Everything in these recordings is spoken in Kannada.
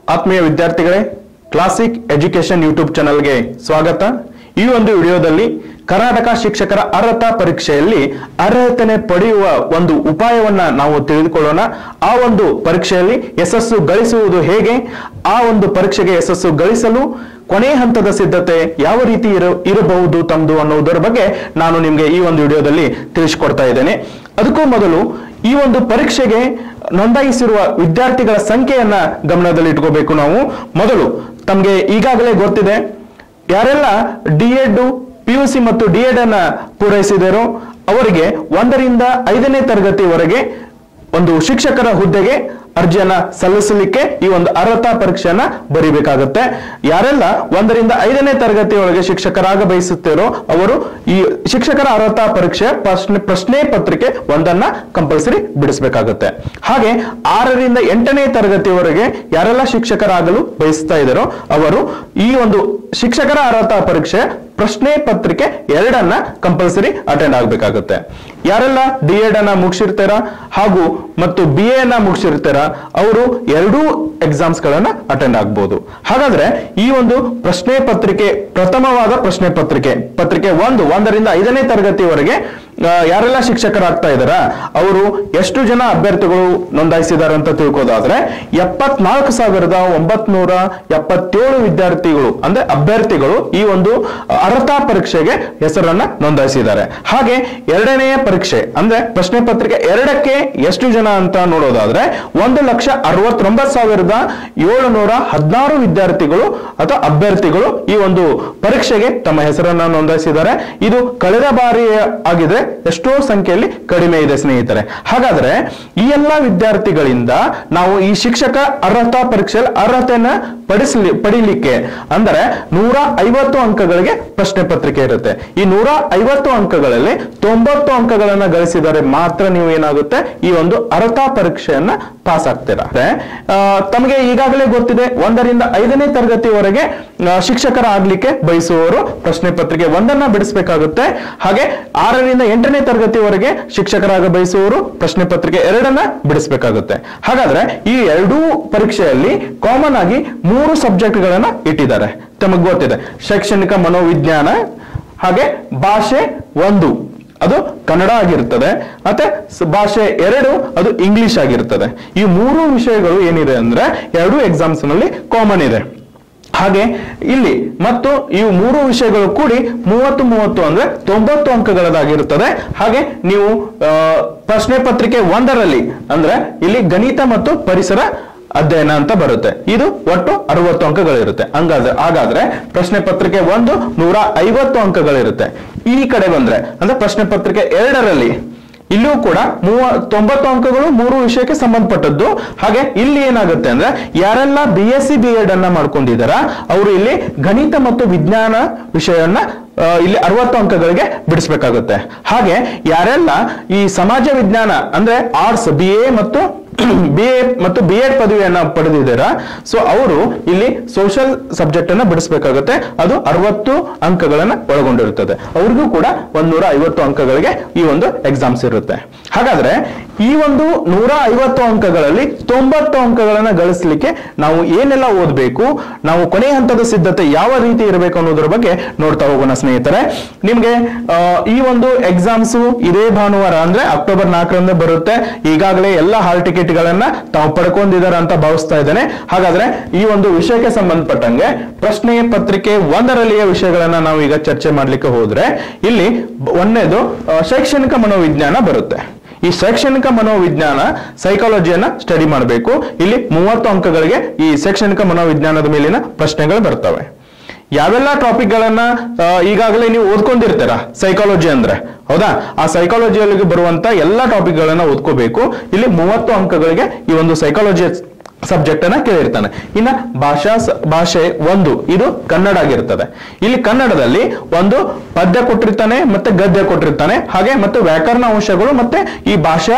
ಆತ್ಮೀಯ ವಿದ್ಯಾರ್ಥಿಗಳೇ ಕ್ಲಾಸಿಕ್ ಎಜುಕೇಶನ್ ಯೂಟ್ಯೂಬ್ ಚಾನಲ್ಗೆ ಸ್ವಾಗತ ಈ ಒಂದು ವಿಡಿಯೋದಲ್ಲಿ ಕರ್ನಾಟಕ ಶಿಕ್ಷಕರ ಅರ್ಹತಾ ಪರೀಕ್ಷೆಯಲ್ಲಿ ಅರ್ಹತೆ ಪಡೆಯುವ ಒಂದು ಉಪಾಯವನ್ನ ನಾವು ತಿಳಿದುಕೊಳ್ಳೋಣ ಆ ಒಂದು ಪರೀಕ್ಷೆಯಲ್ಲಿ ಯಶಸ್ಸು ಗಳಿಸುವುದು ಹೇಗೆ ಆ ಒಂದು ಪರೀಕ್ಷೆಗೆ ಯಶಸ್ಸು ಗಳಿಸಲು ಕೊನೆ ಹಂತದ ಸಿದ್ಧತೆ ಯಾವ ರೀತಿ ಇರ ಇರಬಹುದು ತಮ್ಮದು ಅನ್ನೋದರ ಬಗ್ಗೆ ನಾನು ನಿಮಗೆ ಈ ಒಂದು ವಿಡಿಯೋದಲ್ಲಿ ತಿಳಿಸಿಕೊಡ್ತಾ ಇದ್ದೇನೆ ಅದಕ್ಕೂ ಮೊದಲು ಈ ಒಂದು ಪರೀಕ್ಷೆಗೆ ನೋಂದಾಯಿಸಿರುವ ವಿದ್ಯಾರ್ಥಿಗಳ ಸಂಖ್ಯೆಯನ್ನ ಗಮನದಲ್ಲಿ ಇಟ್ಕೋಬೇಕು ನಾವು ಮೊದಲು ತಮಗೆ ಈಗಾಗಲೇ ಗೊತ್ತಿದೆ ಯಾರೆಲ್ಲ D Ed P U C ಮತ್ತು ಡಿ ಎಡ್ ಅನ್ನ ಪೂರೈಸಿದರೋ ಅವರಿಗೆ ಒಂದರಿಂದ ಐದನೇ ತರಗತಿವರೆಗೆ ಒಂದು ಶಿಕ್ಷಕರ ಹುದ್ದೆಗೆ ಅರ್ಜಿಯನ್ನ ಸಲ್ಲಿಸಲಿಕ್ಕೆ ಈ ಒಂದು ಅರ್ಹತಾ ಪರೀಕ್ಷೆಯನ್ನ ಬರೀಬೇಕಾಗುತ್ತೆ ಯಾರೆಲ್ಲ ಒಂದರಿಂದ ಐದನೇ ತರಗತಿಯೊಳಗೆ ಶಿಕ್ಷಕರಾಗ ಬಯಸುತ್ತೀರೋ ಅವರು ಈ ಶಿಕ್ಷಕರ ಅರ್ಹತಾ ಪರೀಕ್ಷೆ ಪ್ರಶ್ನೆ ಪ್ರಶ್ನೆ ಪತ್ರಿಕೆ ಒಂದನ್ನ ಕಂಪಲ್ಸರಿ ಬಿಡಿಸಬೇಕಾಗುತ್ತೆ ಹಾಗೆ ಆರರಿಂದ ಎಂಟನೇ ತರಗತಿವರೆಗೆ ಯಾರೆಲ್ಲ ಶಿಕ್ಷಕರಾಗಲು ಬಯಸ್ತಾ ಇದ್ದಾರೋ ಅವರು ಈ ಒಂದು ಶಿಕ್ಷಕರ ಅರ್ಹತಾ ಪರೀಕ್ಷೆ ಪ್ರಶ್ನೆ ಪತ್ರಿಕೆ ಎರಡನ್ನ ಕಂಪಲ್ಸರಿ ಅಟೆಂಡ್ ಆಗಬೇಕಾಗುತ್ತೆ ಯಾರೆಲ್ಲ ಡಿ ಎಡ್ ಅನ್ನ ಮುಗಿಸಿರ್ತಾರ ಹಾಗೂ ಮತ್ತು ಬಿ ಎ ಅನ್ನ ಮುಗಿಸಿರ್ತಾರ ಅವರು ಎರಡೂ ಎಕ್ಸಾಮ್ಸ್ ಗಳನ್ನ ಅಟೆಂಡ್ ಆಗ್ಬೋದು ಹಾಗಾದ್ರೆ ಈ ಒಂದು ಪ್ರಶ್ನೆ ಪತ್ರಿಕೆ ಪ್ರಥಮವಾದ ಪ್ರಶ್ನೆ ಪತ್ರಿಕೆ ಪತ್ರಿಕೆ ಒಂದು ಒಂದರಿಂದ ಐದನೇ ತರಗತಿವರೆಗೆ ಆ, ಯಾರೆಲ್ಲ ಶಿಕ್ಷಕರಾಗ್ತಾ ಇದಾರ ಅವರು ಎಷ್ಟು ಜನ ಅಭ್ಯರ್ಥಿಗಳು ನೋಂದಾಯಿಸಿದ್ದಾರೆ ಅಂತ ತಿಳ್ಕೋದಾದ್ರೆ ಎಪ್ಪತ್ನಾಲ್ಕು ಸಾವಿರದ ಒಂಬತ್ನೂರ ಎಪ್ಪತ್ತೇಳು ವಿದ್ಯಾರ್ಥಿಗಳು ಅಂದ್ರೆ ಅಭ್ಯರ್ಥಿಗಳು ಈ ಒಂದು ಅರ್ಹತಾ ಪರೀಕ್ಷೆಗೆ ಹೆಸರನ್ನ ನೋಂದಾಯಿಸಿದ್ದಾರೆ ಹಾಗೆ ಎರಡನೆಯ ಪರೀಕ್ಷೆ ಅಂದ್ರೆ ಪ್ರಶ್ನೆ ಪತ್ರಿಕೆ ಎರಡಕ್ಕೆ ಎಷ್ಟು ಜನ ಅಂತ ನೋಡೋದಾದ್ರೆ ಒಂದು ಲಕ್ಷ ಅರವತ್ತೊಂಬತ್ತು ಸಾವಿರದ ಏಳುನೂರ ಹದಿನಾರು ವಿದ್ಯಾರ್ಥಿಗಳು ಅಥವಾ ಅಭ್ಯರ್ಥಿಗಳು ಈ ಒಂದು ಪರೀಕ್ಷೆಗೆ ತಮ್ಮ ಹೆಸರನ್ನ ನೋಂದಾಯಿಸಿದ್ದಾರೆ ಇದು ಕಳೆದ ಬಾರಿ ಆಗಿದೆ ಎಷ್ಟೋ ಸಂಖ್ಯೆಯಲ್ಲಿ ಕಡಿಮೆ ಇದೆ ಸ್ನೇಹಿತರೆ ಹಾಗಾದ್ರೆ ಈ ಎಲ್ಲಾ ವಿದ್ಯಾರ್ಥಿಗಳಿಂದ ನಾವು ಈ ಶಿಕ್ಷಕ ಅರ್ಹತಾ ಪರೀಕ್ಷೆಯಲ್ಲಿ ಅರ್ಹತೆಯನ್ನ ಪಡಿಸಲಿ ಪಡಿಲಿಕ್ಕೆ ಅಂದ್ರೆ ನೂರ ಐವತ್ತು ಅಂಕಗಳಿಗೆ ಪ್ರಶ್ನೆ ಪತ್ರಿಕೆ ಇರುತ್ತೆ ಈ ನೂರ ಐವತ್ತು ಅಂಕಗಳಲ್ಲಿ ತೊಂಬತ್ತು ಅಂಕಗಳನ್ನ ಗಳಿಸಿದರೆ ಮಾತ್ರ ನೀವು ಏನಾಗುತ್ತೆ ಈ ಒಂದು ಅರ್ಹತಾ ಪರೀಕ್ಷೆಯನ್ನ ಪಾಸ್ ಆಗ್ತೀರಾ ಆ, ತಮಗೆ ಈಗಾಗಲೇ ಗೊತ್ತಿದೆ ಒಂದರಿಂದ ಐದನೇ ತರಗತಿವರೆಗೆ ಆ, ಶಿಕ್ಷಕರಾಗ್ಲಿಕ್ಕೆ ಬಯಸುವವರು ಪ್ರಶ್ನೆ ಪತ್ರಿಕೆ ಒಂದನ್ನ ಬಿಡಿಸಬೇಕಾಗುತ್ತೆ ಹಾಗೆ ಆರರಿಂದ ಎಂಟನೇ ತರಗತಿವರೆಗೆ ಶಿಕ್ಷಕರಾಗ ಬಯಸುವವರು ಪ್ರಶ್ನೆ ಪತ್ರಿಕೆ ಎರಡನ್ನ ಬಿಡಿಸಬೇಕಾಗುತ್ತೆ ಹಾಗಾದ್ರೆ ಈ ಎರಡೂ ಪರೀಕ್ಷೆಯಲ್ಲಿ ಕಾಮನ್ ಆಗಿ ಮೂರು ಸಬ್ಜೆಕ್ಟ್ ಗಳನ್ನ ಇಟ್ಟಿದ್ದಾರೆ ತಮಗೆ ಗೊತ್ತಿದೆ ಶೈಕ್ಷಣಿಕ ಮನೋವಿಜ್ಞಾನ ಹಾಗೆ ಭಾಷೆ ಒಂದು ಅದು ಕನ್ನಡ ಆಗಿರ್ತದೆ ಮತ್ತೆ ಸ- ಭಾಷೆ ಎರಡು ಅದು ಇಂಗ್ಲಿಷ್ ಆಗಿರ್ತದೆ ಈ ಮೂರು ವಿಷಯಗಳು ಏನಿದೆ ಅಂದ್ರೆ ಎರಡು ಎಕ್ಸಾಮ್ಸ್ ನಲ್ಲಿ ಕಾಮನ್ ಇದೆ ಹಾಗೆ ಇಲ್ಲಿ ಮತ್ತು ಈ ಮೂರು ವಿಷಯಗಳು ಕೂಡಿ ಮೂವತ್ತು ಮೂವತ್ತು ಅಂದ್ರೆ ತೊಂಬತ್ತು ಅಂಕಗಳದಾಗಿರುತ್ತದೆ ಹಾಗೆ ನೀವು ಆ, ಪ್ರಶ್ನೆ ಪತ್ರಿಕೆ ಒಂದರಲ್ಲಿ ಅಂದ್ರೆ ಇಲ್ಲಿ ಗಣಿತ ಮತ್ತು ಪರಿಸರ ಅಧ್ಯಯನ ಅಂತ ಬರುತ್ತೆ ಇದು ಒಟ್ಟು ಅರವತ್ತು ಅಂಕಗಳಿರುತ್ತೆ ಹಂಗಾದ್ರೆ ಹಾಗಾದ್ರೆ ಪ್ರಶ್ನೆ ಪತ್ರಿಕೆ ಒಂದು ನೂರ ಐವತ್ತು ಅಂಕಗಳಿರುತ್ತೆ ಈ ಕಡೆ ಬಂದ್ರೆ ಅಂದ್ರೆ ಪ್ರಶ್ನೆ ಪತ್ರಿಕೆ ಎರಡರಲ್ಲಿ ಇಲ್ಲೂ ಕೂಡ ಮೂವ ತೊಂಬತ್ತು ಅಂಕಗಳು ಮೂರು ವಿಷಯಕ್ಕೆ ಸಂಬಂಧಪಟ್ಟದ್ದು ಹಾಗೆ ಇಲ್ಲಿ ಏನಾಗುತ್ತೆ ಅಂದ್ರೆ ಯಾರೆಲ್ಲ B S C B Ed ಅನ್ನ ಮಾಡ್ಕೊಂಡಿದಾರ ಅವರು ಇಲ್ಲಿ ಗಣಿತ ಮತ್ತು ವಿಜ್ಞಾನ ವಿಷಯವನ್ನ ಆ, ಇಲ್ಲಿ ಅರವತ್ತು ಅಂಕಗಳಿಗೆ ಬಿಡಿಸ್ಬೇಕಾಗುತ್ತೆ ಹಾಗೆ ಯಾರೆಲ್ಲ ಈ ಸಮಾಜ ವಿಜ್ಞಾನ ಅಂದ್ರೆ ಆರ್ಟ್ಸ್ ಬಿ ಎ ಮತ್ತು ಬಿ ಎ ಮತ್ತು ಬಿ ಎಡ್ ಪದವಿಯನ್ನ ಪಡೆದಿದ್ದೀರಾ ಸೊ ಅವರು ಇಲ್ಲಿ ಸೋಷಿಯಲ್ ಸಬ್ಜೆಕ್ಟ್ ಅನ್ನ ಬಿಡಿಸಬೇಕಾಗುತ್ತೆ ಅದು ಅರವತ್ತು ಅಂಕಗಳನ್ನ ಒಳಗೊಂಡಿರುತ್ತದೆ ಅವ್ರಿಗೂ ಕೂಡ ಒಂದೂರ ಐವತ್ತು ಅಂಕಗಳಿಗೆ ಈ ಒಂದು ಎಕ್ಸಾಮ್ಸ್ ಇರುತ್ತೆ ಹಾಗಾದ್ರೆ ಈ ಒಂದು ನೂರ ಐವತ್ತು ಅಂಕಗಳಲ್ಲಿ ತೊಂಬತ್ತು ಅಂಕಗಳನ್ನ ಗಳಿಸಲಿಕ್ಕೆ ನಾವು ಏನೆಲ್ಲ ಓದಬೇಕು ನಾವು ಕೊನೆ ಹಂತದ ಸಿದ್ಧತೆ ಯಾವ ರೀತಿ ಇರಬೇಕು ಅನ್ನೋದ್ರ ಬಗ್ಗೆ ನೋಡ್ತಾ ಹೋಗೋಣ ಸ್ನೇಹಿತರೆ ನಿಮ್ಗೆ ಆ, ಈ ಒಂದು ಎಕ್ಸಾಮ್ಸ್ ಇದೇ ಭಾನುವಾರ ಅಂದ್ರೆ ಅಕ್ಟೋಬರ್ ನಾಲ್ಕರಂದು ಬರುತ್ತೆ ಈಗಾಗಲೇ ಎಲ್ಲ ಹಾಲ್ ಟಿಕೆಟ್ ಗಳನ್ನ ತಾವು ಪಡ್ಕೊಂಡಿದ್ದಾರೆ ಅಂತ ಭಾವಿಸ್ತಾ ಇದ್ದೇನೆ ಹಾಗಾದ್ರೆ ಈ ಒಂದು ವಿಷಯಕ್ಕೆ ಸಂಬಂಧಪಟ್ಟಂಗೆ ಪ್ರಶ್ನೆ ಪತ್ರಿಕೆ ಒಂದರಲ್ಲಿಯ ವಿಷಯಗಳನ್ನ ನಾವು ಈಗ ಚರ್ಚೆ ಮಾಡ್ಲಿಕ್ಕೆ ಹೋದ್ರೆ ಇಲ್ಲಿ ಒಂದನೇದು ಆ, ಶೈಕ್ಷಣಿಕ ಮನೋವಿಜ್ಞಾನ ಬರುತ್ತೆ ಈ ಶೈಕ್ಷಣಿಕ ಮನೋವಿಜ್ಞಾನ ಸೈಕಾಲಜಿಯನ್ನ ಸ್ಟಡಿ ಮಾಡಬೇಕು ಇಲ್ಲಿ ಮೂವತ್ತು ಅಂಕಗಳಿಗೆ ಈ ಶೈಕ್ಷಣಿಕ ಮನೋವಿಜ್ಞಾನದ ಮೇಲಿನ ಪ್ರಶ್ನೆಗಳು ಬರ್ತವೆ ಯಾವೆಲ್ಲ ಟಾಪಿಕ್ ಗಳನ್ನ ಆ, ಈಗಾಗಲೇ ನೀವು ಓದ್ಕೊಂಡಿರ್ತೀರ ಸೈಕಾಲಜಿ ಅಂದ್ರೆ ಹೌದಾ ಆ ಸೈಕಾಲಜಿಯಲ್ಲಿ ಬರುವಂತ ಎಲ್ಲಾ ಟಾಪಿಕ್ ಗಳನ್ನ ಓದ್ಕೋಬೇಕು ಇಲ್ಲಿ ಮೂವತ್ತು ಅಂಕಗಳಿಗೆ ಈ ಒಂದು ಸೈಕಾಲಜಿ ಸಬ್ಜೆಕ್ಟ್ ಅನ್ನ ಕೇಳಿರ್ತಾನೆ ಇನ್ನ ಭಾಷಾ ಸ- ಭಾಷೆ ಒಂದು ಇದು ಕನ್ನಡ ಆಗಿರ್ತದೆ ಇಲ್ಲಿ ಕನ್ನಡದಲ್ಲಿ ಒಂದು ಪದ್ಯ ಕೊಟ್ಟಿರ್ತಾನೆ ಮತ್ತೆ ಗದ್ಯ ಕೊಟ್ಟಿರ್ತಾನೆ ಹಾಗೆ ಮತ್ತು ವ್ಯಾಕರಣ ಅಂಶಗಳು ಮತ್ತೆ ಈ ಭಾಷಾ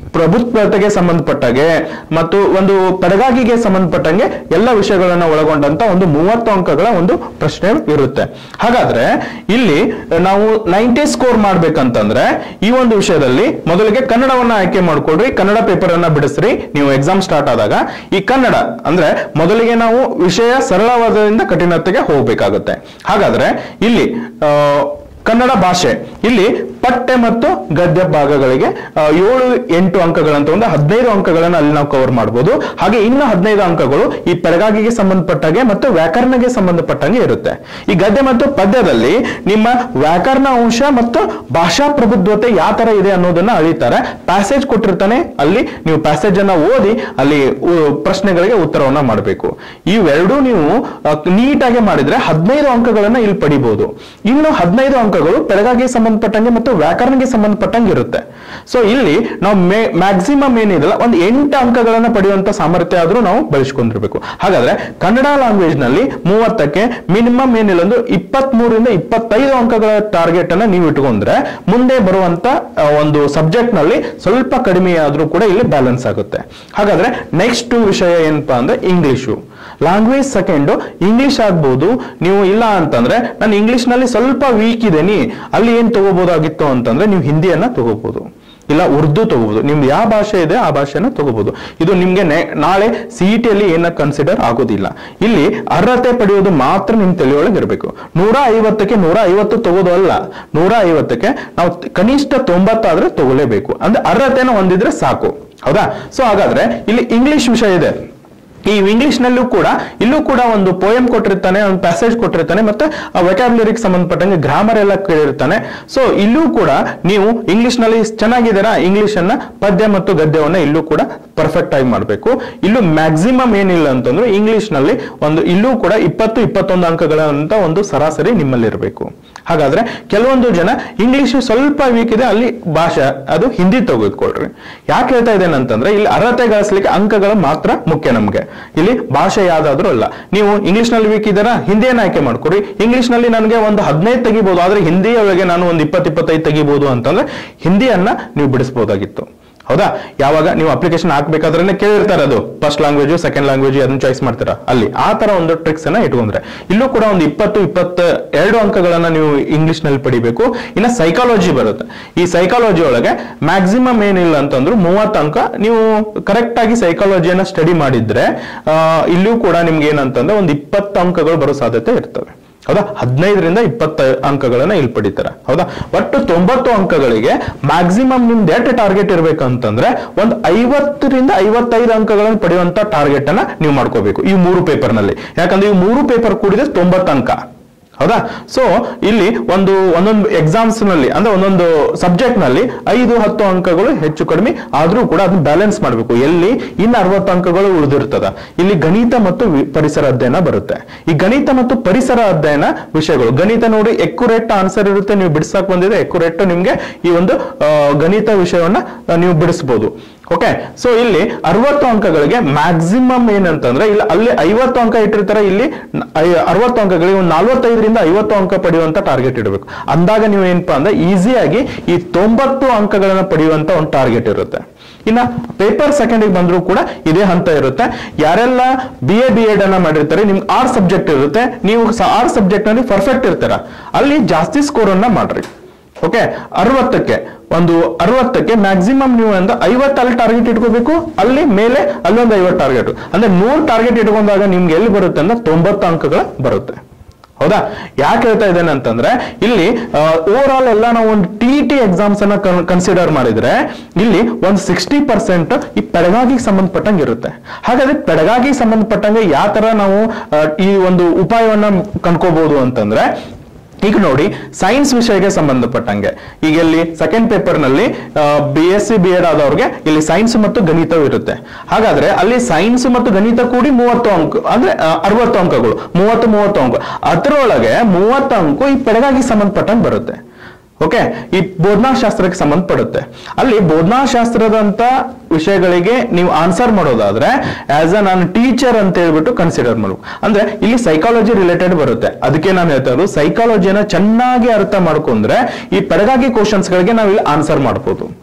ಪ್ರಭುತ್ವತೆಗೆ ಸಂಬಂಧಪಟ್ಟಾಗೆ ಮತ್ತು ಒಂದು ಪೆಡಗಾಗಿಗೆ ಸಂಬಂಧಪಟ್ಟಂಗೆ ಎಲ್ಲ ವಿಷಯಗಳನ್ನ ಒಳಗೊಂಡಂತ ಒಂದು ಮೂವತ್ತು ಅಂಕಗಳ ಒಂದು ಪ್ರಶ್ನೆ ಇರುತ್ತೆ ಹಾಗಾದ್ರೆ ಇಲ್ಲಿ ನಾವು ನೈಂಟಿ ಸ್ಕೋರ್ ಮಾಡ್ಬೇಕಂತಂದ್ರೆ ಈ ಒಂದು ವಿಷಯದಲ್ಲಿ ಮೊದಲಿಗೆ ಕನ್ನಡವನ್ನ ಆಯ್ಕೆ ಮಾಡ್ಕೊಡ್ರಿ ಕನ್ನಡ ಪೇಪರ್ ಅನ್ನ ಬಿಡಿಸ್ರಿ ನೀವು ಎಕ್ಸಾಮ್ ಸ್ಟಾರ್ಟ್ ಆದಾಗ ಈ ಕನ್ನಡ ಅಂದ್ರೆ ಮೊದಲಿಗೆ ನಾವು ವಿಷಯ ಸರಳವಾದದಿಂದ ಕಠಿಣತೆಗೆ ಹೋಗ್ಬೇಕಾಗುತ್ತೆ ಹಾಗಾದ್ರೆ ಇಲ್ಲಿ ಆ, ಕನ್ನಡ ಭಾಷೆ ಇಲ್ಲಿ ಪಠ್ಯ ಮತ್ತು ಗದ್ಯ ಭಾಗಗಳಿಗೆ ಆ, ಏಳು ಎಂಟು ಅಂಕಗಳಂತ ಒಂದು ಹದಿನೈದು ಅಂಕಗಳನ್ನು ಅಲ್ಲಿ ನಾವು ಕವರ್ ಮಾಡಬಹುದು ಹಾಗೆ ಇನ್ನು ಹದಿನೈದು ಅಂಕಗಳು ಈ ಪೆಡಗಾಗಿಗೆ ಸಂಬಂಧಪಟ್ಟಾಗೆ ಮತ್ತು ವ್ಯಾಕರಣಗೆ ಸಂಬಂಧಪಟ್ಟಂಗೆ ಇರುತ್ತೆ ಈ ಗದ್ಯ ಮತ್ತು ಪದ್ಯದಲ್ಲಿ ನಿಮ್ಮ ವ್ಯಾಕರಣ ಅಂಶ ಮತ್ತು ಭಾಷಾ ಪ್ರಬುದ್ಧತೆ ಯಾವ ತರ ಇದೆ ಅನ್ನೋದನ್ನ ಅಳಿತಾರೆ ಪ್ಯಾಸೇಜ್ ಕೊಟ್ಟಿರ್ತಾನೆ ಅಲ್ಲಿ ನೀವು ಪ್ಯಾಸೇಜ್ ಅನ್ನ ಓದಿ ಅಲ್ಲಿ ಉ- ಪ್ರಶ್ನೆಗಳಿಗೆ ಉತ್ತರವನ್ನ ಮಾಡಬೇಕು ಇವೆರಡೂ ನೀವು ನೀಟಾಗಿ ಮಾಡಿದ್ರೆ ಹದಿನೈದು ಅಂಕಗಳನ್ನ ಇಲ್ಲಿ ಪಡಿಬಹುದು ಇನ್ನು ಹದಿನೈದು ಅಂಕಗಳು ಬೆಳಗಾಗಿ ಸಂಬಂಧಪಟ್ಟಂಗೆ ಮತ್ತು ವ್ಯಾಕರಣಕ್ಕೆ ಸಂಬಂಧಪಟ್ಟಂಗೆ ಇರುತ್ತೆ ಸೊ ಇಲ್ಲಿ ನಾವು ಮ್ಯಾಕ್ಸಿಮಮ್ ಏನಿದೆಲ್ಲ ಒಂದು ಎಂಟು ಅಂಕಗಳನ್ನ ಪಡೆಯುವಂತ ಸಾಮರ್ಥ್ಯ ಆದ್ರೂ ನಾವು ಬೆಳೆಸ್ಕೊಂಡಿರ್ಬೇಕು ಹಾಗಾದ್ರೆ ಕನ್ನಡ ಲ್ಯಾಂಗ್ವೇಜ್ ನಲ್ಲಿ ಮೂವತ್ತಕ್ಕೆ ಮಿನಿಮಮ್ ಏನಿಲ್ಲ ಒಂದು ಇಪ್ಪತ್ತ್ ಮೂರರಿಂದ ಇಪ್ಪತ್ತೈದು ಅಂಕಗಳ ಟಾರ್ಗೆಟ್ ಅನ್ನ ನೀವು ಇಟ್ಕೊಂಡ್ರೆ ಮುಂದೆ ಬರುವಂತ ಆ, ಒಂದು ಸಬ್ಜೆಕ್ಟ್ ನಲ್ಲಿ ಸ್ವಲ್ಪ ಕಡಿಮೆ ಆದ್ರೂ ಕೂಡ ಇಲ್ಲಿ ಬ್ಯಾಲೆನ್ಸ್ ಆಗುತ್ತೆ ಹಾಗಾದ್ರೆ ನೆಕ್ಸ್ಟ್ ವಿಷಯ ಏನಪ್ಪಾ ಅಂದ್ರೆ ಇಂಗ್ಲಿಷು ಲ್ಯಾಂಗ್ವೇಜ್ ಸೆಕೆಂಡ್ ಇಂಗ್ಲಿಷ್ ಆಗ್ಬೋದು ನೀವು ಇಲ್ಲ ಅಂತಂದ್ರೆ ನಾನು ಇಂಗ್ಲಿಷ್ ನಲ್ಲಿ ಸ್ವಲ್ಪ ವೀಕ್ ಇದೇನಿ ಅಲ್ಲಿ ಏನ್ ತಗೋಬಹುದಾಗಿತ್ತು ಅಂತಂದ್ರೆ ನೀವು ಹಿಂದಿಯನ್ನ ತಗೋಬಹುದು ಇಲ್ಲ ಉರ್ದು ತಗೋಬಹುದು ನಿಮ್ದು ಯಾವ ಭಾಷೆ ಇದೆ ಆ ಭಾಷೆನ ತಗೋಬಹುದು ಇದು ನಿಮ್ಗೆ ನೆ- ನಾಳೆ ಸಿಇಟಿ ಅಲ್ಲಿ ಏನ ಕನ್ಸಿಡರ್ ಆಗೋದಿಲ್ಲ ಇಲ್ಲಿ ಅರ್ಹತೆ ಪಡೆಯೋದು ಮಾತ್ರ ನಿಮ್ ತಲೆಯೊಳಗೆ ಇರಬೇಕು ನೂರ ಐವತ್ತಕ್ಕೆ ನೂರ ಐವತ್ತು ತಗೋದು ಅಲ್ಲ ನೂರ ಐವತ್ತಕ್ಕೆ ನಾವು ತ- ಕನಿಷ್ಠ ತೊಂಬತ್ತಾದ್ರೆ ತಗೊಳ್ಳೇಬೇಕು ಅಂದ್ರೆ ಅರ್ಹತೆನ ಹೊಂದಿದ್ರೆ ಸಾಕು ಹೌದಾ ಸೊ ಹಾಗಾದ್ರೆ ಇಲ್ಲಿ ಇಂಗ್ಲಿಷ್ ವಿಷಯ ಇದೆ ಈ ಇಂಗ್ಲಿಷ್ ನಲ್ಲೂ ಕೂಡ ಇಲ್ಲೂ ಕೂಡ ಒಂದು ಪೋಯಂ ಕೊಟ್ಟಿರ್ತಾನೆ ಒಂದು ಪ್ಯಾಸೇಜ್ ಕೊಟ್ಟಿರ್ತಾನೆ ಮತ್ತೆ ವೆಕ್ಯಾಬ್ಲರಿಗೆ ಸಂಬಂಧಪಟ್ಟಂಗೆ ಗ್ರಾಮರ್ ಎಲ್ಲ ಕೇಳಿರ್ತಾನೆ ಸೊ ಇಲ್ಲೂ ಕೂಡ ನೀವು ಇಂಗ್ಲಿಷ್ ನಲ್ಲಿ ಚೆನ್ನಾಗಿದ್ದೀರಾ ಇಂಗ್ಲಿಷ್ ಅನ್ನ ಪದ್ಯ ಮತ್ತು ಗದ್ಯವನ್ನ ಇಲ್ಲೂ ಕೂಡ ಪರ್ಫೆಕ್ಟ್ ಆಗಿ ಮಾಡಬೇಕು ಇಲ್ಲೂ ಮ್ಯಾಕ್ಸಿಮಮ್ ಏನಿಲ್ಲ ಅಂತಂದ್ರೆ ಇಂಗ್ಲಿಷ್ ನಲ್ಲಿ ಒಂದು ಇಲ್ಲೂ ಕೂಡ ಇಪ್ಪತ್ತು ಇಪ್ಪತ್ತೊಂದು ಅಂಕಗಳಂತ ಒಂದು ಸರಾಸರಿ ನಿಮ್ಮಲ್ಲಿ ಇರಬೇಕು ಹಾಗಾದ್ರೆ ಕೆಲವೊಂದು ಜನ ಇಂಗ್ಲಿಷ್ ಸ್ವಲ್ಪ ವೀಕ್ ಇದೆ ಅಲ್ಲಿ ಭಾಷೆ ಅದು ಹಿಂದಿ ತೆಗೆದುಕೊಳ್ರಿ ಯಾಕೆ ಹೇಳ್ತಾ ಇದ್ದೇನೆ ಅಂತಂದ್ರೆ ಇಲ್ಲಿ ಅರ್ಹತೆ ಗಳಿಸ್ಲಿಕ್ಕೆ ಅಂಕಗಳು ಮಾತ್ರ ಮುಖ್ಯ ನಮ್ಗೆ ಇಲ್ಲಿ ಭಾಷೆ ಯಾವ್ದಾದ್ರು ಅಲ್ಲ ನೀವು ಇಂಗ್ಲಿಷ್ ನಲ್ಲಿ ವೀಕ್ ಇದ್ದಾರಾ ಹಿಂದಿಯನ್ನು ಆಯ್ಕೆ ಮಾಡ್ಕೊರಿ ಇಂಗ್ಲಿಷ್ ನಲ್ಲಿ ನನಗೆ ಒಂದು ಹದಿನೈದು ತೆಗಿಬಹುದು ಆದ್ರೆ ಹಿಂದಿ ಒಳಗೆ ನಾನು ಒಂದು ಇಪ್ಪತ್ತು ಇಪ್ಪತ್ತೈದು ತೆಗಿಬಹುದು ಅಂತಂದ್ರೆ ಹಿಂದಿಯನ್ನ ನೀವು ಬಿಡಿಸಬಹುದಾಗಿತ್ತು ಹೌದಾ ಯಾವಾಗ ನೀವು ಅಪ್ಲಿಕೇಶನ್ ಹಾಕ್ಬೇಕಾದ್ರೆ ಕೇಳಿರ್ತಾರೆ ಅದು ಫಸ್ಟ್ ಲ್ಯಾಂಗ್ವೇಜ್ ಸೆಕೆಂಡ್ ಲ್ಯಾಂಗ್ವೇಜ್ ಅದನ್ನ ಚಾಯ್ಸ್ ಮಾಡ್ತೀರಾ ಅಲ್ಲಿ ಆ ತರ ಒಂದು ಟ್ರಿಕ್ಸ್ ಅನ್ನ ಇಟ್ಕೊಂಡ್ರೆ ಇಲ್ಲೂ ಕೂಡ ಒಂದು ಇಪ್ಪತ್ತು ಇಪ್ಪತ್ತ ಎರಡು ಅಂಕಗಳನ್ನ ನೀವು ಇಂಗ್ಲಿಷ್ ನಲ್ಲಿ ಪಡಿಬೇಕು ಇನ್ನ ಸೈಕಾಲಜಿ ಬರುತ್ತೆ ಈ ಸೈಕಾಲಜಿ ಒಳಗೆ ಮ್ಯಾಕ್ಸಿಮಮ್ ಏನಿಲ್ಲ ಅಂತಂದ್ರು ಮೂವತ್ತು ಅಂಕ ನೀವು ಕರೆಕ್ಟ್ ಆಗಿ ಸೈಕಾಲಜಿಯನ್ನ ಸ್ಟಡಿ ಮಾಡಿದ್ರೆ ಆ, ಇಲ್ಲೂ ಕೂಡ ನಿಮ್ಗೆ ಏನಂತಂದ್ರೆ ಒಂದು ಇಪ್ಪತ್ತು ಅಂಕಗಳು ಬರೋ ಸಾಧ್ಯತೆ ಇರ್ತವೆ ಹೌದಾ ಹದಿನೈದರಿಂದ ಇಪ್ಪತ್ತ ಅಂಕಗಳನ್ನ ಇಲ್ಲಿ ಪಡಿತಾರೆ ಹೌದಾ ಒಟ್ಟು ತೊಂಬತ್ತು ಅಂಕಗಳಿಗೆ ಮ್ಯಾಕ್ಸಿಮಮ್ ನಿಮ್ದು ಎಷ್ಟು ಟಾರ್ಗೆಟ್ ಇರ್ಬೇಕಂತಂದ್ರೆ ಒಂದು ಐವತ್ತರಿಂದ ಐವತ್ತೈದು ಅಂಕಗಳನ್ನು ಪಡೆಯುವಂತ ಟಾರ್ಗೆಟ್ ಅನ್ನ ನೀವು ಮಾಡ್ಕೋಬೇಕು ಈ ಮೂರು ಪೇಪರ್ ನಲ್ಲಿ ಯಾಕಂದ್ರೆ ಈ ಮೂರು ಪೇಪರ್ ಕೂಡಿದ್ರೆ ತೊಂಬತ್ತು ಅಂಕ ಹೌದಾ ಸೊ ಇಲ್ಲಿ ಒಂದು ಒಂದೊಂದು ಎಕ್ಸಾಮ್ಸ್ ನಲ್ಲಿ ಅಂದ್ರೆ ಒಂದೊಂದು ಸಬ್ಜೆಕ್ಟ್ ನಲ್ಲಿ ಐದು ಹತ್ತು ಅಂಕಗಳು ಹೆಚ್ಚು ಕಡಿಮೆ ಆದ್ರೂ ಕೂಡ ಅದನ್ನ ಬ್ಯಾಲೆನ್ಸ್ ಮಾಡಬೇಕು ಎಲ್ಲಿ ಇನ್ನು ಅರವತ್ತು ಅಂಕಗಳು ಉಳಿದಿರ್ತದ ಇಲ್ಲಿ ಗಣಿತ ಮತ್ತು ವಿ- ಪರಿಸರ ಅಧ್ಯಯನ ಬರುತ್ತೆ ಈ ಗಣಿತ ಮತ್ತು ಪರಿಸರ ಅಧ್ಯಯನ ವಿಷಯಗಳು ಗಣಿತ ನೋಡಿ ಎಕ್ಯುರೇಟ್ ಆನ್ಸರ್ ಇರುತ್ತೆ ನೀವು ಬಿಡಿಸಕ್ ಬಂದಿದೆ ಎಕ್ಯುರೇಟ್ ನಿಮ್ಗೆ ಈ ಒಂದು ಆ, ಗಣಿತ ವಿಷಯವನ್ನ ಆ, ನೀವು ಬಿಡಿಸಬಹುದು ಓಕೆ ಸೊ ಇಲ್ಲಿ ಅರವತ್ತು ಅಂಕಗಳಿಗೆ ಮ್ಯಾಕ್ಸಿಮಮ್ ಏನಂತಂದ್ರೆ ಇಲ್ಲಿ ಅಲ್ಲಿ ಐವತ್ತು ಅಂಕ ಇಟ್ಟಿರ್ತಾರೆ ಇಲ್ಲಿ ನ- ಐ- ಅರವತ್ತು ಅಂಕಗಳಿಗೆ ಒಂದು ನಲ್ವತ್ತೈದರಿಂದ ಐವತ್ತು ಅಂಕ ಪಡೆಯುವಂತ ಟಾರ್ಗೆಟ್ ಇಡಬೇಕು ಅಂದಾಗ ನೀವು ಏನಪ್ಪಾ ಅಂದ್ರೆ ಈಸಿಯಾಗಿ ಈ ತೊಂಬತ್ತು ಅಂಕಗಳನ್ನ ಪಡೆಯುವಂತ ಒಂದು ಟಾರ್ಗೆಟ್ ಇರುತ್ತೆ ಇನ್ನ ಪೇಪರ್ ಸೆಕೆಂಡಿಗೆ ಬಂದರೂ ಕೂಡ ಇದೇ ಹಂತ ಇರುತ್ತೆ ಯಾರೆಲ್ಲ ಬಿ ಎ ಬಿ ಎಡ್ ಅನ್ನ ಮಾಡಿರ್ತಾರೆ ನಿಮ್ಗೆ ಆರ್ ಸಬ್ಜೆಕ್ಟ್ ಇರುತ್ತೆ ನೀವು ಆರ್ ಸಬ್ಜೆಕ್ಟ್ ನಲ್ಲಿ ಪರ್ಫೆಕ್ಟ್ ಇರ್ತೀರ ಅಲ್ಲಿ ಜಾಸ್ತಿ ಸ್ಕೋರ್ ಅನ್ನ ಮಾಡ್ರಿ ಓಕೆ ಅರವತ್ತಕ್ಕೆ ಒಂದು ಅರವತ್ತಕ್ಕೆ ಮ್ಯಾಕ್ಸಿಮಮ್ ನೀವು ಅಂದ್ರೆ ಐವತ್ತಲ್ಲಿ ಟಾರ್ಗೆಟ್ ಇಟ್ಕೋಬೇಕು ಅಲ್ಲಿ ಮೇಲೆ ಅಲ್ಲೊಂದು ಐವತ್ತು ಟಾರ್ಗೆಟ್ ಅಂದ್ರೆ ನೂರು ಟಾರ್ಗೆಟ್ ಇಟ್ಕೊಂಡಾಗ ನಿಮ್ಗೆ ಎಲ್ಲಿ ಬರುತ್ತೆ ಅಂದ್ರೆ ತೊಂಬತ್ತು ಅಂಕಗಳು ಬರುತ್ತೆ ಹೌದಾ ಯಾಕೆ ಹೇಳ್ತಾ ಇದ್ದೇನೆ ಅಂತಂದ್ರೆ ಇಲ್ಲಿ ಓವರ್ ಆಲ್ ಎಲ್ಲ ನಾವು ಒಂದು ಟಿ ಟಿ ಎಕ್ಸಾಮ್ಸ್ ಅನ್ನ ಕನ್ಸಿಡರ್ ಮಾಡಿದ್ರೆ ಇಲ್ಲಿ ಒಂದು ಸಿಕ್ಸ್ಟಿ ಪರ್ಸೆಂಟ್ ಈ ಪೆಡಗಾಗಿಗೆ ಸಂಬಂಧಪಟ್ಟಂಗೆ ಇರುತ್ತೆ ಹಾಗಾದ್ರೆ ಪೆಡಗಾಗಿಗೆ ಸಂಬಂಧಪಟ್ಟಂಗೆ ಯಾವ ತರ ನಾವು ಆ, ಈ ಒಂದು ಉಪಾಯವನ್ನ ಕಂಡ್ಕೋಬಹುದು ಅಂತಂದ್ರೆ ಈಗ ನೋಡಿ ಸೈನ್ಸ್ ವಿಷಯಕ್ಕೆ ಸಂಬಂಧಪಟ್ಟಂಗೆ ಈಗ ಇಲ್ಲಿ ಸೆಕೆಂಡ್ ಪೇಪರ್ ನಲ್ಲಿ B S C B Ed ಆದವ್ರಿಗೆ ಇಲ್ಲಿ ಸೈನ್ಸ್ ಮತ್ತು ಗಣಿತವು ಇರುತ್ತೆ ಹಾಗಾದ್ರೆ ಅಲ್ಲಿ ಸೈನ್ಸ್ ಮತ್ತು ಗಣಿತ ಕೂಡಿ ಮೂವತ್ತು ಅಂಕ ಅಂದ್ರೆ ಆ, ಅರವತ್ತು ಅಂಕಗಳು ಮೂವತ್ತು ಮೂವತ್ತು ಅಂಕ ಅದರೊಳಗೆ ಮೂವತ್ತು ಅಂಕ ಈ ಪೆಡಗಾಗಿ ಸಂಬಂಧಪಟ್ಟಂಗೆ ಬರುತ್ತೆ ಓಕೆ ಈ ಬೋಧನಾಶಾಸ್ತ್ರಕ್ಕೆ ಸಂಬಂಧಪಡುತ್ತೆ ಅಲ್ಲಿ ಬೋಧನಾಶಾಸ್ತ್ರದಂತ ವಿಷಯಗಳಿಗೆ ನೀವು ಆನ್ಸರ್ ಮಾಡೋದಾದ್ರೆ ಆಸ್ ಅ ನಾನು ಟೀಚರ್ ಅಂತ ಹೇಳ್ಬಿಟ್ಟು ಕನ್ಸಿಡರ್ ಮಾಡ್ಬೇಕು ಅಂದ್ರೆ ಇಲ್ಲಿ ಸೈಕಾಲಜಿ ರಿಲೇಟೆಡ್ ಬರುತ್ತೆ ಅದಕ್ಕೆ ನಾನು ಹೇಳ್ತಾ ಇರೋದು ಸೈಕಾಲಜಿನ ಚೆನ್ನಾಗಿ ಅರ್ಥ ಮಾಡ್ಕೊಂಡ್ರೆ ಈ ಪೆಡಗಾಗಿ ಕ್ವಶನ್ಸ್ ಗಳಿಗೆ ನಾವು ಇಲ್ಲಿ ಆನ್ಸರ್ ಮಾಡ್ಬೋದು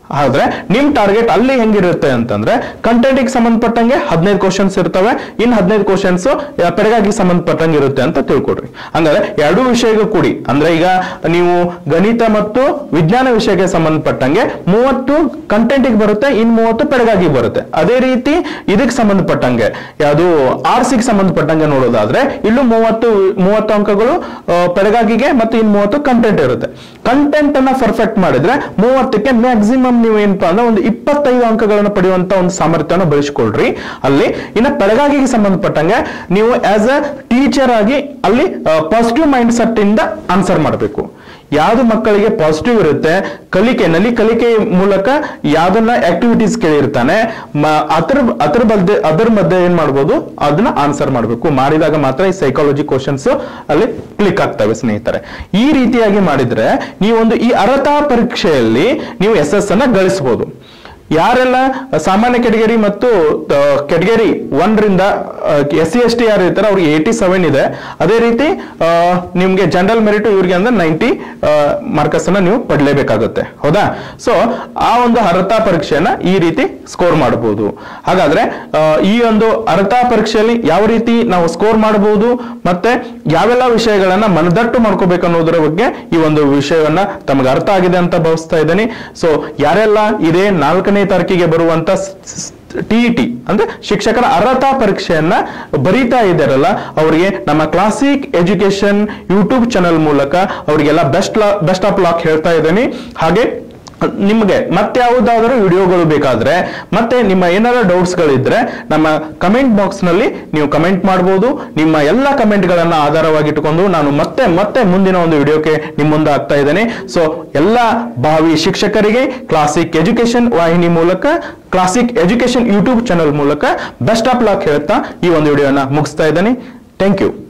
ಆದ್ರೆ ನಿಮ್ ಟಾರ್ಗೆಟ್ ಅಲ್ಲಿ ಹೆಂಗಿರುತ್ತೆ ಅಂತಂದ್ರೆ ಕಂಟೆಂಟ್ ಸಂಬಂಧಪಟ್ಟಂಗೆ ಹದಿನೈದು ಕ್ವಶನ್ಸ್ ಇರ್ತವೆ ಇನ್ ಹದಿನೈದು ಕ್ವಶನ್ಸ್ ಪೆಡಗಾಗಿ ಸಂಬಂಧಪಟ್ಟಂಗೆ ಇರುತ್ತೆ ಅಂತ ತಿಳ್ಕೊಡ್ರಿ ಹಂಗಾದ್ರೆ ಎರಡು ವಿಷಯಗೂ ಕೂಡಿ ಅಂದ್ರೆ ಈಗ ನೀವು ಗಣಿತ ಮತ್ತು ವಿಜ್ಞಾನ ವಿಷಯಕ್ಕೆ ಸಂಬಂಧಪಟ್ಟಂಗೆ ಮೂವತ್ತು ಕಂಟೆಂಟ್ ಬರುತ್ತೆ ಇನ್ ಮೂವತ್ತು ಪೆಡಗಾಗಿ ಬರುತ್ತೆ ಅದೇ ರೀತಿ ಇದಕ್ಕೆ ಸಂಬಂಧಪಟ್ಟಂಗೆ ಯಾವುದು ಆರ್ಸಿಗೆ ಸಂಬಂಧಪಟ್ಟಂಗೆ ನೋಡೋದಾದ್ರೆ ಇಲ್ಲೂ ಮೂವತ್ತು ಮೂವತ್ತು ಅಂಕಗಳು ಪೆಡಗಾಗಿಗೆ ಮತ್ತು ಇನ್ ಮೂವತ್ತು ಕಂಟೆಂಟ್ ಇರುತ್ತೆ ಕಂಟೆಂಟ್ ಅನ್ನ ಪರ್ಫೆಕ್ಟ್ ಮಾಡಿದ್ರೆ ಮೂವತ್ತಕ್ಕೆ ಮ್ಯಾಕ್ಸಿಮಮ್ ನೀವು ಏನಪ್ಪಾ ಅಂದ್ರೆ ಒಂದು ಇಪ್ಪತ್ತೈದು ಅಂಕಗಳನ್ನು ಪಡೆಯುವಂತ ಒಂದು ಸಾಮರ್ಥ್ಯವನ್ನು ಬೆಳೆಸ್ಕೊಳ್ರಿ ಅಲ್ಲಿ ಇನ್ನ ಬೆಳಗಾಗಿಗೆ ಸಂಬಂಧಪಟ್ಟಂಗೆ ನೀವು ಆಸ್ ಅ ಟೀಚರ್ ಆಗಿ ಅಲ್ಲಿ ಪಾಸಿಟಿವ್ ಮೈಂಡ್ ಸೆಟ್ ಇಂದ ಆನ್ಸರ್ ಮಾಡಬೇಕು ಯಾವ್ದು ಮಕ್ಕಳಿಗೆ ಪಾಸಿಟಿವ್ ಇರುತ್ತೆ ಕಲಿಕೆನಲ್ಲಿ ಕಲಿಕೆ ಮೂಲಕ ಯಾವ್ದನ್ನ ಆಕ್ಟಿವಿಟೀಸ್ ಕೇಳಿರ್ತಾನೆ ಮ- ಅದ್ರ ಅದ್ರ ಮಧ್ಯೆ ಅದ್ರ ಮಧ್ಯೆ ಏನ್ ಮಾಡ್ಬೋದು ಅದನ್ನ ಆನ್ಸರ್ ಮಾಡಬೇಕು ಮಾಡಿದಾಗ ಮಾತ್ರ ಈ ಸೈಕಾಲಜಿ ಕ್ವಶನ್ಸ್ ಅಲ್ಲಿ ಕ್ಲಿಕ್ ಆಗ್ತವೆ ಸ್ನೇಹಿತರೆ ಈ ರೀತಿಯಾಗಿ ಮಾಡಿದ್ರೆ ನೀವೊಂದು ಈ ಅರ್ಹತಾ ಪರೀಕ್ಷೆಯಲ್ಲಿ ನೀವು ಎಸ್ ಎಸ್ ಅನ್ನ ಗಳಿಸಬಹುದು ಯಾರೆಲ್ಲ ಸಾಮಾನ್ಯ ಕೆಟಗರಿ ಮತ್ತು ಕೆಟಗರಿ ಒಂದರಿಂದ ಎಸ್ ಸಿ ಎಸ್ ಟಿ ಯಾರು ಇರ್ತಾರೆ ಅವ್ರಿಗೆ ಏಯ್ಟಿ ಸೆವೆನ್ ಇದೆ ಅದೇ ರೀತಿ ಆ, ನಿಮ್ಗೆ ಜನರಲ್ ಮೆರಿಟ್ ಇವ್ರಿಗೆ ಅಂದ್ರೆ ನೈಂಟಿ ಮಾರ್ಕಸ್ ಅನ್ನ ನೀವು ಪಡ್ಲೇಬೇಕಾಗುತ್ತೆ ಹೌದಾ ಸೊ ಆ ಒಂದು ಅರ್ಹತಾ ಪರೀಕ್ಷೆಯನ್ನ ಈ ರೀತಿ ಸ್ಕೋರ್ ಮಾಡಬಹುದು ಹಾಗಾದ್ರೆ ಆ, ಈ ಒಂದು ಅರ್ಹತಾ ಪರೀಕ್ಷೆಯಲ್ಲಿ ಯಾವ ರೀತಿ ನಾವು ಸ್ಕೋರ್ ಮಾಡಬಹುದು ಮತ್ತೆ ಯಾವೆಲ್ಲ ವಿಷಯಗಳನ್ನ ಮನದಟ್ಟು ಮಾಡ್ಕೋಬೇಕು ಅನ್ನೋದರ ಬಗ್ಗೆ ಈ ಒಂದು ವಿಷಯವನ್ನ ತಮಗೆ ಅರ್ಥ ಆಗಿದೆ ಅಂತ ಭಾವಿಸ್ತಾ ಇದ್ದೀನಿ ಸೊ ಯಾರೆಲ್ಲ ಇದೇ ನಾಲ್ಕನೇ ತಾರೀಕಿಗೆ ಬರುವಂತ ಟಿಇಟಿ ಅಂದ್ರೆ ಶಿಕ್ಷಕರ ಅರ್ಹತಾ ಪರೀಕ್ಷೆಯನ್ನ ಬರೀತಾ ಇದ್ದಾರಲ್ಲ ಅವರಿಗೆ ನಮ್ಮ ಕ್ಲಾಸಿಕ್ ಎಜುಕೇಶನ್ ಯೂಟ್ಯೂಬ್ ಚಾನಲ್ ಮೂಲಕ ಅವರಿಗೆಲ್ಲ ಬೆಸ್ಟ್ ಬೆಸ್ಟ್ ಆಫ್ ಲಾಕ್ ಹೇಳ್ತಾ ಇದ್ದೀನಿ ಹಾಗೆ ನಿಮಗೆ ಮತ್ತೆ ಯಾವುದಾದರೂ ವಿಡಿಯೋಗಳು ಬೇಕಾದ್ರೆ ಮತ್ತೆ ನಿಮ್ಮ ಏನಾರ ಡೌಟ್ಸ್ ಗಳಿದ್ರೆ ನಮ್ಮ ಕಮೆಂಟ್ ಬಾಕ್ಸ್ ನಲ್ಲಿ ನೀವು ಕಮೆಂಟ್ ಮಾಡಬಹುದು ನಿಮ್ಮ ಎಲ್ಲ ಕಮೆಂಟ್ ಗಳನ್ನ ಆಧಾರವಾಗಿಟ್ಟುಕೊಂಡು ನಾನು ಮತ್ತೆ ಮತ್ತೆ ಮುಂದಿನ ಒಂದು ವಿಡಿಯೋಕ್ಕೆ ನಿಮ್ಮ ಮುಂದೆ ಆಗ್ತಾ ಇದ್ದೇನೆ ಸೊ ಎಲ್ಲ ಭಾವಿ ಶಿಕ್ಷಕರಿಗೆ ಕ್ಲಾಸಿಕ್ ಎಜುಕೇಶನ್ ವಾಹಿನಿ ಮೂಲಕ ಕ್ಲಾಸಿಕ್ ಎಜುಕೇಶನ್ ಯೂಟ್ಯೂಬ್ ಚಾನಲ್ ಮೂಲಕ ಬೆಸ್ಟ್ ಆಫ್ ಲಾಕ್ ಹೇಳ್ತಾ ಈ ಒಂದು ವಿಡಿಯೋನ ಮುಗಿಸ್ತಾ ಇದ್ದೇನೆ ಥ್ಯಾಂಕ್ ಯು